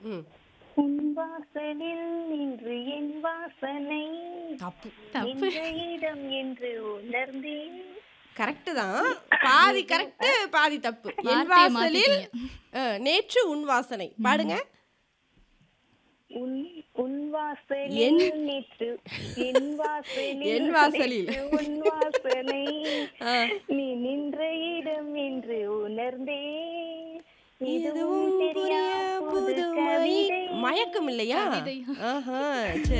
ம் உன் வாசலில் நின்று என் வாசனை தப்பு தப்பு இந்த இடம் என்று உணர்ந்தேன் கரெக்ட் தான் பாதி கரெக்ட் பாதி தப்பு என் வார்த்தையை வாசலில் மாத்திட்டீங்க. அஹ், நேற்று உன் வாசனை பாடுங்க உன் உன் வாசலில் என் நேற்று என் வாசலில் என் வாசலில். நேற்று உன் வாசனை ஆ. நீ நின்ற இடம் என்று உணர்ந்தேன் இதுவும் புதிய புதுமை மயக்கம் இல்லையா கவிதை. ஆஹா சரி